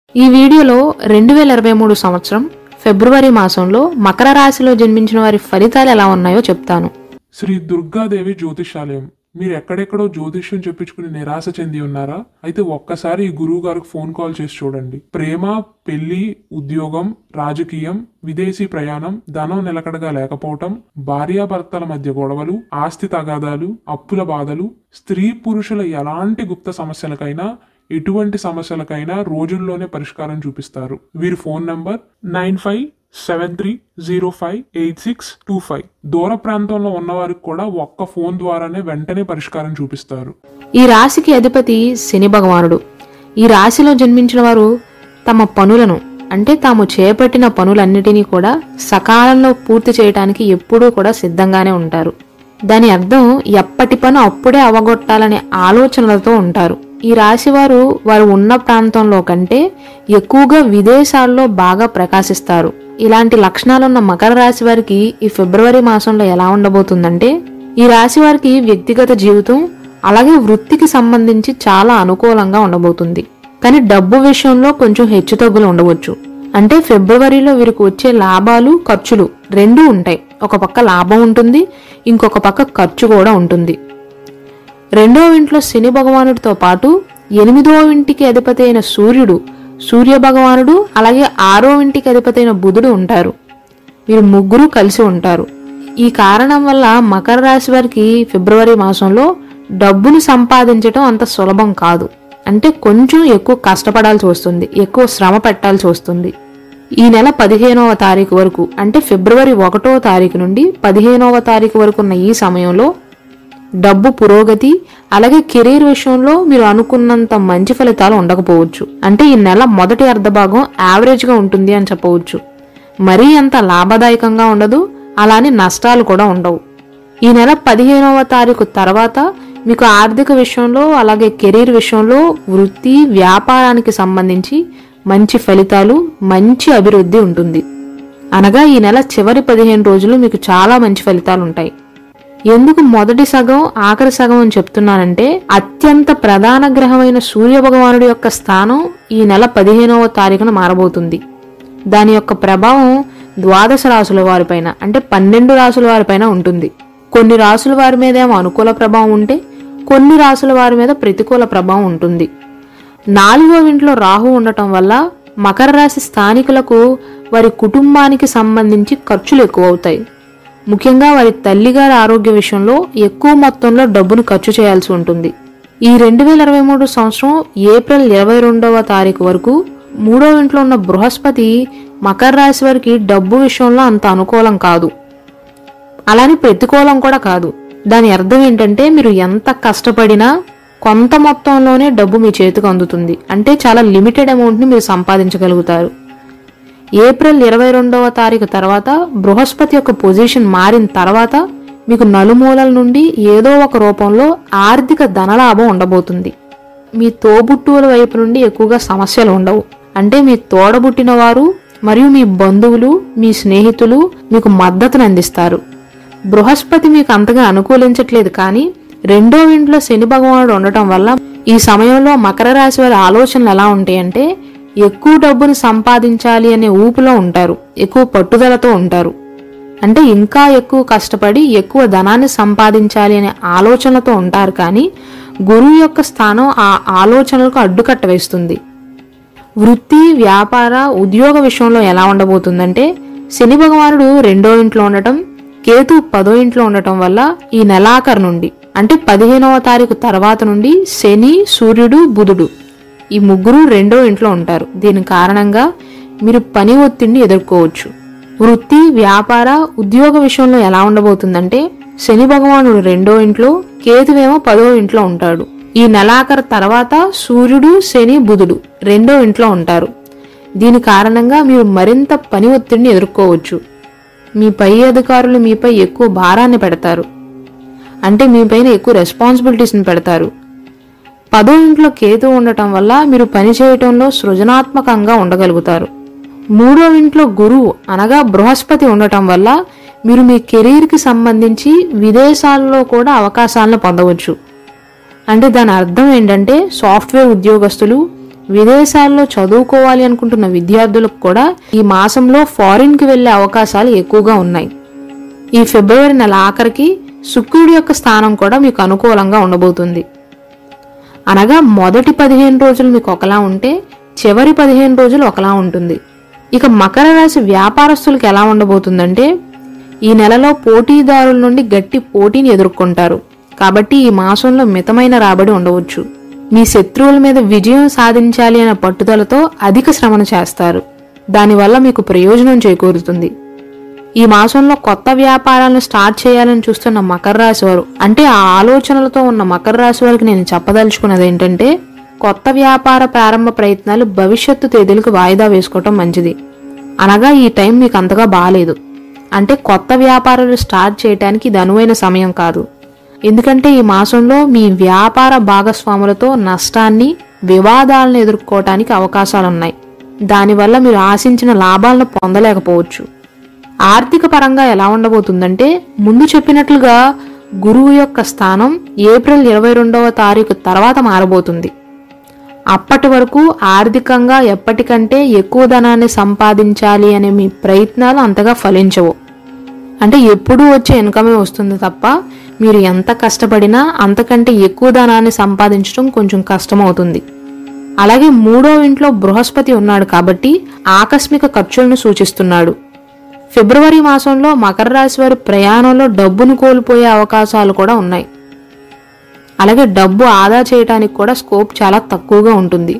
ఈ వీడియోలో రెండు వేల ఇరవై మూడు సంవత్సరం ఫిబ్రవరి మాసంలో మకర రాశిలో జన్మించిన వారి ఫలితాలు ఎలా ఉన్నాయో చెప్తాను శ్రీ దుర్గాదేవి జ్యోతిషాలయం మీరు ఎక్కడెక్కడో జ్యోతిష్యం చెప్పించుకుని నిరాశ చెంది ఉన్నారా అయితే ఒక్కసారి ఈ గురువు గారికి ఫోన్ కాల్ చేసి చూడండి ప్రేమ పెళ్లి ఉద్యోగం రాజకీయం విదేశీ ప్రయాణం ధనం నిలకడగా లేకపోవటం భార్యాభర్తల మధ్య గొడవలు ఆస్తి తగాదాలు అప్పుల బాధలు స్త్రీ పురుషుల ఎలాంటి గుప్త సమస్యలకైనా ఎటువంటి సమస్యలకైనా రోజుల్లోనే పరిష్కారం చూపిస్తారు వీరి phone number nine five seven three zero five eight six two five దూర ప్రాంతంలో ఉన్నవారికి కూడా ఒక్క ఫోన్ ద్వారానే వెంటనే పరిష్కారం చూపిస్తారు ఈ రాశికి అధిపతి శని భగవానుడు ఈ రాశిలో జన్మించిన వారు తమ పనులను అంటే తాము చేపట్టిన పనులన్నిటినీ కూడా సకాలంలో పూర్తి చేయడానికి ఎప్పుడూ కూడా సిద్ధంగానే ఉంటారు దాని అర్థం ఎప్పటి పని అప్పుడే అవగొట్టాలనే ఆలోచనలతో ఉంటారు ఈ రాశి వారు వారు ఉన్న ప్రాంతంలో కంటే ఎక్కువగా విదేశాల్లో బాగా ప్రకాశిస్తారు ఇలాంటి లక్షణాలున్న మకర రాశి వారికి ఈ ఫిబ్రవరి మాసంలో ఎలా ఉండబోతుందంటే ఈ రాశి వారికి వ్యక్తిగత జీవితం అలాగే వృత్తికి సంబంధించి చాలా అనుకూలంగా ఉండబోతుంది కానీ డబ్బు విషయంలో కొంచెం హెచ్చుతగ్గులు ఉండవచ్చు అంటే ఫిబ్రవరిలో వీరికి వచ్చే లాభాలు ఖర్చులు రెండూ ఉంటాయి ఒక పక్క లాభం ఉంటుంది ఇంకొక పక్క ఖర్చు కూడా ఉంటుంది రెండో ఇంట్లో శని భగవానుడితో పాటు ఎనిమిదో ఇంటికి అధిపతి అయిన సూర్యుడు సూర్య భగవానుడు అలాగే ఆరో ఇంటికి అధిపతి అయిన బుధుడు ఉంటారు వీరు ముగ్గురు కలిసి ఉంటారు ఈ కారణం వల్ల మకర రాశి వారికి ఫిబ్రవరి మాసంలో డబ్బును సంపాదించడం అంత సులభం కాదు అంటే కొంచెం ఎక్కువ కష్టపడాల్సి వస్తుంది ఎక్కువ శ్రమ పెట్టాల్సి వస్తుంది ఈ నెల పదిహేనవ తారీఖు వరకు అంటే ఫిబ్రవరి ఒకటో తారీఖు నుండి పదిహేనవ తారీఖు వరకు ఉన్న ఈ సమయంలో డబ్బు పురోగతి అలాగే కెరీర్ విషయంలో మీరు అనుకున్నంత మంచి ఫలితాలు ఉండకపోవచ్చు అంటే ఈ నెల మొదటి అర్ధభాగం యావరేజ్ గా ఉంటుంది అని చెప్పవచ్చు మరీ అంత లాభదాయకంగా ఉండదు అలానే నష్టాలు కూడా ఉండవు ఈ నెల పదిహేనవ తారీఖు తర్వాత మీకు ఆర్థిక విషయంలో అలాగే కెరీర్ విషయంలో వృత్తి వ్యాపారానికి సంబంధించి మంచి ఫలితాలు మంచి అభివృద్ధి ఉంటుంది అనగా ఈ నెల చివరి పదిహేను రోజులు మీకు చాలా మంచి ఫలితాలు ఉంటాయి ఎందుకు మొదటి సగం ఆఖరి సగం అని చెప్తున్నానంటే అత్యంత ప్రధాన గ్రహమైన సూర్య భగవానుడి యొక్క స్థానం ఈ నెల పదిహేనవ తారీఖున మారబోతుంది దాని యొక్క ప్రభావం ద్వాదశ రాసుల వారిపైన అంటే పన్నెండు రాసుల వారిపైన ఉంటుంది కొన్ని రాసుల వారి మీద ఏమో అనుకూల ప్రభావం ఉంటే కొన్ని రాసుల వారి మీద ప్రతికూల ప్రభావం ఉంటుంది నాలుగో ఇంట్లో రాహు ఉండటం వల్ల మకర రాశి స్థానికులకు వారి కుటుంబానికి సంబంధించి ఖర్చులు ఎక్కువ అవుతాయి ముఖ్యంగా వారి తల్లిగారి ఆరోగ్య విషయంలో ఎక్కువ మొత్తంలో డబ్బును ఖర్చు చేయాల్సి ఉంటుంది ఈ రెండు వేల ఇరవై మూడు సంవత్సరం ఏప్రిల్ ఇరవై రెండవ తారీఖు వరకు మూడో ఇంట్లో ఉన్న బృహస్పతి మకర రాశి వారికి డబ్బు విషయంలో అంత అనుకూలం కాదు అలానే ప్రతికూలం కూడా కాదు దాని అర్థం ఏంటంటే మీరు ఎంత కష్టపడినా కొంత మొత్తంలోనే డబ్బు మీ చేతికి అందుతుంది అంటే చాలా లిమిటెడ్ అమౌంట్ని మీరు సంపాదించగలుగుతారు ఏప్రిల్ ఇరవై రెండవ తారీఖు తర్వాత బృహస్పతి యొక్క పొజిషన్ మారిన తర్వాత మీకు నలుమూలల నుండి ఏదో ఒక రూపంలో ఆర్థిక ధనలాభం ఉండబోతుంది మీ తోబుట్టువుల వైపు నుండి ఎక్కువగా సమస్యలు ఉండవు అంటే మీ తోడబుట్టిన వారు మరియు మీ బంధువులు మీ స్నేహితులు మీకు మద్దతును అందిస్తారు బృహస్పతి మీకు అంతగా అనుకూలించట్లేదు కానీ రెండో ఇంట్లో శని భగవానుడు ఉండటం వల్ల ఈ సమయంలో మకర రాశి వారి ఆలోచనలు ఎలా ఉంటాయంటే ఎక్కువ డబ్బును సంపాదించాలి అనే ఊపులో ఉంటారు ఎక్కువ పట్టుదలతో ఉంటారు అంటే ఇంకా ఎక్కువ కష్టపడి ఎక్కువ ధనాన్ని సంపాదించాలి అనే ఆలోచనలతో ఉంటారు కానీ గురువు యొక్క స్థానం ఆ ఆలోచనలకు అడ్డుకట్ట వేస్తుంది వృత్తి వ్యాపార ఉద్యోగ విషయంలో ఎలా ఉండబోతుందంటే శని భగవానుడు రెండో ఇంట్లో ఉండటం కేతు పదో ఇంట్లో ఉండటం వల్ల ఈ నెలాఖరు నుండి అంటే పదిహేనవ తారీఖు తర్వాత నుండి శని సూర్యుడు బుధుడు ఈ ముగ్గురు రెండో ఇంట్లో ఉంటారు దీని కారణంగా మీరు పని ఒత్తిడిని ఎదుర్కోవచ్చు వృత్తి వ్యాపార ఉద్యోగ విషయంలో ఎలా ఉండబోతుందంటే శని భగవానుడు రెండో ఇంట్లో కేతువేమో పదో ఇంట్లో ఉంటాడు ఈ నెలాఖరు తర్వాత సూర్యుడు శని బుధుడు రెండో ఇంట్లో ఉంటారు దీని కారణంగా మీరు మరింత పని ఒత్తిడిని ఎదుర్కోవచ్చు మీ పై అధికారులు మీపై ఎక్కువ భారాన్ని పెడతారు అంటే మీపైన ఎక్కువ రెస్పాన్సిబిలిటీస్ని పెడతారు పదో ఇంట్లో కేతు ఉండటం వల్ల మీరు పని చేయటంలో సృజనాత్మకంగా ఉండగలుగుతారు మూడో ఇంట్లో గురువు అనగా బృహస్పతి ఉండటం వల్ల మీరు మీ కెరీర్కి సంబంధించి విదేశాల్లో కూడా అవకాశాలను పొందవచ్చు అంటే దాని అర్థం ఏంటంటే సాఫ్ట్వేర్ ఉద్యోగస్తులు విదేశాల్లో చదువుకోవాలి అనుకుంటున్న విద్యార్థులకు కూడా ఈ మాసంలో ఫారిన్ కి వెళ్లే అవకాశాలు ఎక్కువగా ఉన్నాయి ఈ ఫిబ్రవరి నెల ఆఖరికి శుక్రుడి యొక్క స్థానం కూడా మీకు అనుకూలంగా ఉండబోతుంది అనగా మొదటి పదిహేను రోజులు మీకు ఒకలా ఉంటే చివరి పదిహేను రోజులు ఒకలా ఉంటుంది ఇక మకర రాశి వ్యాపారస్తులకు ఎలా ఉండబోతుందంటే ఈ నెలలో పోటీదారుల నుండి గట్టి పోటీని ఎదుర్కొంటారు కాబట్టి ఈ మాసంలో మితమైన రాబడి ఉండవచ్చు మీ శత్రువుల మీద విజయం సాధించాలి అనే పట్టుదలతో అధిక శ్రమను చేస్తారు దానివల్ల మీకు ప్రయోజనం చేకూరుతుంది ఈ మాసంలో కొత్త వ్యాపారాలను స్టార్ట్ చేయాలని చూస్తున్న మకర రాశి వారు అంటే ఆ ఆలోచనలతో ఉన్న మకర రాశి వారికి నేను చెప్పదలుచుకున్నది ఏంటంటే కొత్త వ్యాపార ప్రారంభ ప్రయత్నాలు భవిష్యత్తు తేదీలకు వాయిదా వేసుకోవటం మంచిది అనగా ఈ టైం మీకు అంతగా బాగాలేదు అంటే కొత్త వ్యాపారాలు స్టార్ట్ చేయడానికి ఇది అనువైన సమయం కాదు ఎందుకంటే ఈ మాసంలో మీ వ్యాపార భాగస్వాములతో నష్టాన్ని వివాదాలను ఎదుర్కోవటానికి అవకాశాలున్నాయి దానివల్ల మీరు ఆశించిన లాభాలను పొందలేకపోవచ్చు ఆర్థిక పరంగా ఎలా ఉండబోతుందంటే ముందు చెప్పినట్లుగా గురువు యొక్క స్థానం ఏప్రిల్ ఇరవై రెండవ తారీఖు తర్వాత మారబోతుంది అప్పటి వరకు ఆర్థికంగా ఎప్పటికంటే ఎక్కువ ధనాన్ని సంపాదించాలి అనే మీ ప్రయత్నాలు అంతగా ఫలించవు అంటే ఎప్పుడూ వచ్చే ఇన్కమే వస్తుంది తప్ప మీరు ఎంత కష్టపడినా అంతకంటే ఎక్కువ ధనాన్ని సంపాదించడం కొంచెం కష్టమవుతుంది అలాగే మూడో ఇంట్లో బృహస్పతి ఉన్నాడు కాబట్టి ఆకస్మిక ఖర్చులను సూచిస్తున్నాడు ఫిబ్రవరి మాసంలో మకర రాశి వారి ప్రయాణంలో డబ్బును కోల్పోయే అవకాశాలు కూడా ఉన్నాయి అలాగే డబ్బు ఆదా చేయడానికి కూడా స్కోప్ చాలా తక్కువగా ఉంటుంది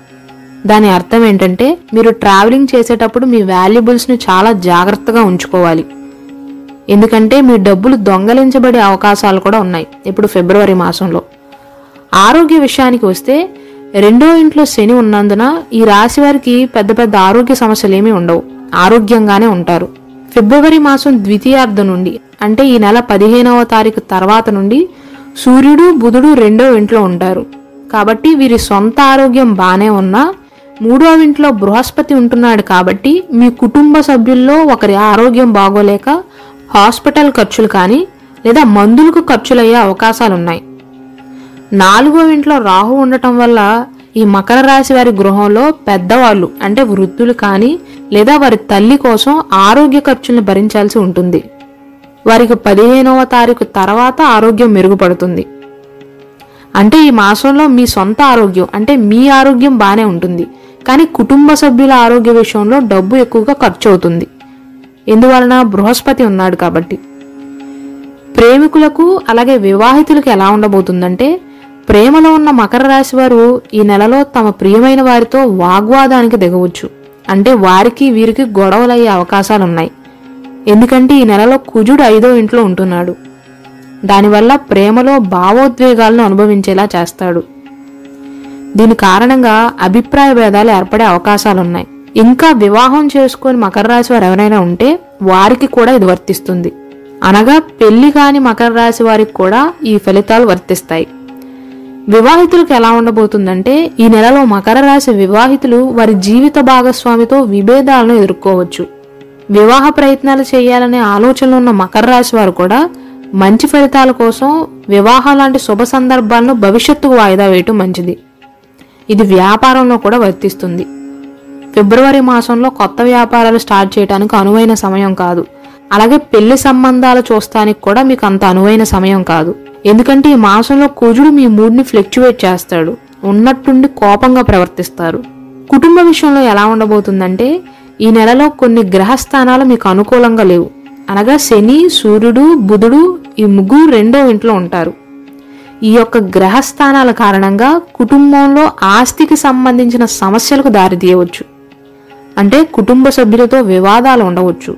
దాని అర్థం ఏంటంటే మీరు ట్రావెలింగ్ చేసేటప్పుడు మీ వాల్యుబుల్స్ని చాలా జాగ్రత్తగా ఉంచుకోవాలి ఎందుకంటే మీ డబ్బులు దొంగలించబడే అవకాశాలు కూడా ఉన్నాయి ఇప్పుడు ఫిబ్రవరి మాసంలో ఆరోగ్య విషయానికి వస్తే రెండో ఇంట్లో శని ఉన్నందున ఈ రాశి వారికి పెద్ద పెద్ద ఆరోగ్య సమస్యలు ఏమీ ఉండవు ఆరోగ్యంగానే ఉంటారు ఫిబ్రవరి మాసం ద్వితీయార్థం నుండి అంటే ఈ నెల పదిహేనవ తారీఖు తర్వాత నుండి సూర్యుడు బుధుడు రెండో ఇంట్లో ఉంటారు కాబట్టి వీరి సొంత ఆరోగ్యం బానే ఉన్నా మూడో ఇంట్లో బృహస్పతి ఉంటున్నాడు కాబట్టి మీ కుటుంబ సభ్యుల్లో ఒకరి ఆరోగ్యం బాగోలేక హాస్పిటల్ ఖర్చులు కానీ లేదా మందులకు ఖర్చులయ్యే అవకాశాలున్నాయి నాలుగో ఇంట్లో రాహు ఉండటం వల్ల ఈ మకర రాశి వారి గృహంలో పెద్దవాళ్ళు అంటే వృద్ధులు కానీ లేదా వారి తల్లి కోసం ఆరోగ్య ఖర్చుల్ని భరించాల్సి ఉంటుంది వారికి పదిహేనవ తారీఖు తర్వాత ఆరోగ్యం మెరుగుపడుతుంది అంటే ఈ మాసంలో మీ సొంత ఆరోగ్యం అంటే మీ ఆరోగ్యం బాగానే ఉంటుంది కానీ కుటుంబ సభ్యుల ఆరోగ్య విషయంలో డబ్బు ఎక్కువగా ఖర్చు అవుతుంది ఎందువలన బృహస్పతి ఉన్నాడు కాబట్టి ప్రేమికులకు అలాగే వివాహితులకు ఎలా ఉండబోతుందంటే ప్రేమలో ఉన్న మకర రాశి వారు ఈ నెలలో తమ ప్రియమైన వారితో వాగ్వాదానికి దిగవచ్చు అంటే వారికి వీరికి గొడవలయ్యే అవకాశాలున్నాయి ఎందుకంటే ఈ నెలలో కుజుడు ఐదో ఇంట్లో ఉంటున్నాడు దానివల్ల ప్రేమలో భావోద్వేగాలను అనుభవించేలా చేస్తాడు దీని కారణంగా అభిప్రాయ భేదాలు ఏర్పడే అవకాశాలున్నాయి ఇంకా వివాహం చేసుకొని మకర రాశి వారు ఎవరైనా ఉంటే వారికి కూడా ఇది వర్తిస్తుంది అనగా పెళ్లి కాని మకర రాశి వారికి కూడా ఈ ఫలితాలు వర్తిస్తాయి వివాహితులకు ఎలా ఉండబోతుందంటే ఈ నెలలో మకర రాశి వివాహితులు వారి జీవిత భాగస్వామితో విభేదాలను ఎదుర్కోవచ్చు వివాహ ప్రయత్నాలు చేయాలనే ఆలోచనలు ఉన్న మకర రాశి వారు కూడా మంచి ఫలితాల కోసం వివాహం లాంటి శుభ సందర్భాలను భవిష్యత్తుకు వాయిదా వేయటం మంచిది ఇది వ్యాపారంలో కూడా వర్తిస్తుంది ఫిబ్రవరి మాసంలో కొత్త వ్యాపారాలు స్టార్ట్ చేయడానికి అనువైన సమయం కాదు అలాగే పెళ్లి సంబంధాలు చూస్తానికి కూడా మీకు అంత అనువైన సమయం కాదు ఎందుకంటే ఈ మాసంలో కుజుడు మీ మూడ్ని ఫ్లెక్చువేట్ చేస్తాడు ఉన్నట్టుండి కోపంగా ప్రవర్తిస్తారు కుటుంబ విషయంలో ఎలా ఉండబోతుందంటే ఈ నెలలో కొన్ని గ్రహస్థానాలు మీకు అనుకూలంగా లేవు అనగా శని సూర్యుడు బుధుడు ఈ ముగ్గురు రెండో ఇంట్లో ఉంటారు ఈ యొక్క గ్రహస్థానాల కారణంగా కుటుంబంలో ఆస్తికి సంబంధించిన సమస్యలకు దారితీయవచ్చు అంటే కుటుంబ సభ్యులతో వివాదాలు ఉండవచ్చు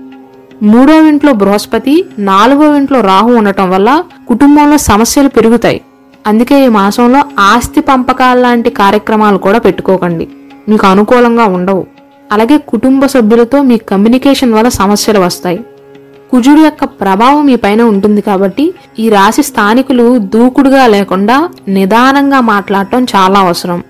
మూడో ఇంట్లో బృహస్పతి నాలుగో ఇంట్లో రాహు ఉండటం వల్ల కుటుంబంలో సమస్యలు పెరుగుతాయి అందుకే ఈ మాసంలో ఆస్తి పంపకాల లాంటి కార్యక్రమాలు కూడా పెట్టుకోకండి మీకు అనుకూలంగా ఉండవు అలాగే కుటుంబ సభ్యులతో మీ కమ్యూనికేషన్ వల్ల సమస్యలు వస్తాయి కుజుడు యొక్క ప్రభావం మీ పైన ఉంటుంది కాబట్టి ఈ రాశి స్థానికులు దూకుడుగా లేకుండా నిదానంగా మాట్లాడటం చాలా అవసరం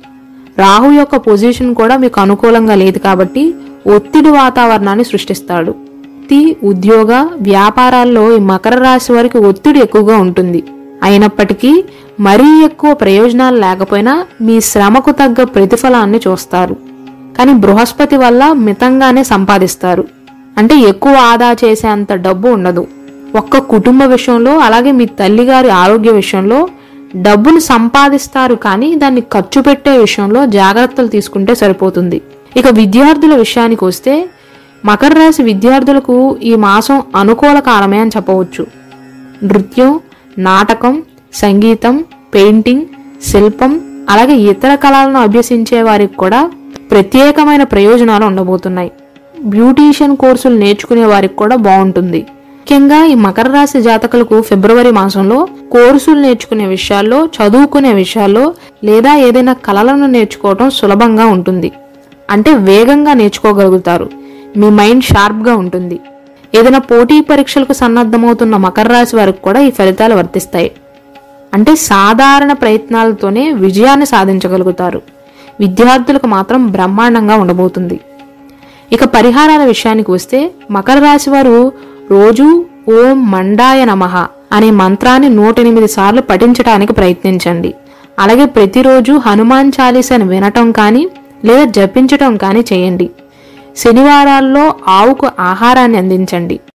రాహు యొక్క పొజిషన్ కూడా మీకు అనుకూలంగా లేదు కాబట్టి ఒత్తిడి వాతావరణాన్ని సృష్టిస్తాడు వృత్తి ఉద్యోగ వ్యాపారాల్లో ఈ మకర రాశి వారికి ఒత్తిడి ఎక్కువగా ఉంటుంది అయినప్పటికీ మరీ ఎక్కువ ప్రయోజనాలు లేకపోయినా మీ శ్రమకు తగ్గ ప్రతిఫలాన్ని చూస్తారు కానీ బృహస్పతి వల్ల మితంగానే సంపాదిస్తారు అంటే ఎక్కువ ఆదా చేసేంత డబ్బు ఉండదు ఒక్క కుటుంబ విషయంలో అలాగే మీ తల్లిగారి ఆరోగ్య విషయంలో డబ్బును సంపాదిస్తారు కానీ దాన్ని ఖర్చు పెట్టే విషయంలో జాగ్రత్తలు తీసుకుంటే సరిపోతుంది ఇక విద్యార్థుల విషయానికి వస్తే మకర రాశి విద్యార్థులకు ఈ మాసం అనుకూల కాలమే అని చెప్పవచ్చు నృత్యం నాటకం సంగీతం పెయింటింగ్ శిల్పం అలాగే ఇతర కళలను అభ్యసించే వారికి కూడా ప్రత్యేకమైన ప్రయోజనాలు ఉండబోతున్నాయి బ్యూటీషియన్ కోర్సులు నేర్చుకునే వారికి కూడా బాగుంటుంది ముఖ్యంగా ఈ మకర రాశి జాతకులకు ఫిబ్రవరి మాసంలో కోర్సులు నేర్చుకునే విషయాల్లో చదువుకునే విషయాల్లో లేదా ఏదైనా కళలను నేర్చుకోవటం సులభంగా ఉంటుంది అంటే వేగంగా నేర్చుకోగలుగుతారు మీ మైండ్ షార్ప్గా ఉంటుంది ఏదైనా పోటీ పరీక్షలకు సన్నద్ధమవుతున్న మకర రాశి వారికి కూడా ఈ ఫలితాలు వర్తిస్తాయి అంటే సాధారణ ప్రయత్నాలతోనే విజయాన్ని సాధించగలుగుతారు విద్యార్థులకు మాత్రం బ్రహ్మాండంగా ఉండబోతుంది ఇక పరిహారాల విషయానికి వస్తే మకర రాశి వారు రోజు ఓం మండాయ నమః అనే మంత్రాన్ని నూట ఎనిమిది సార్లు పఠించడానికి ప్రయత్నించండి అలాగే ప్రతిరోజు హనుమాన్ చాలీసాను వినటం కానీ లేదా జపించటం కానీ చేయండి శనివారాల్లో ఆవుకు ఆహారాన్ని అందించండి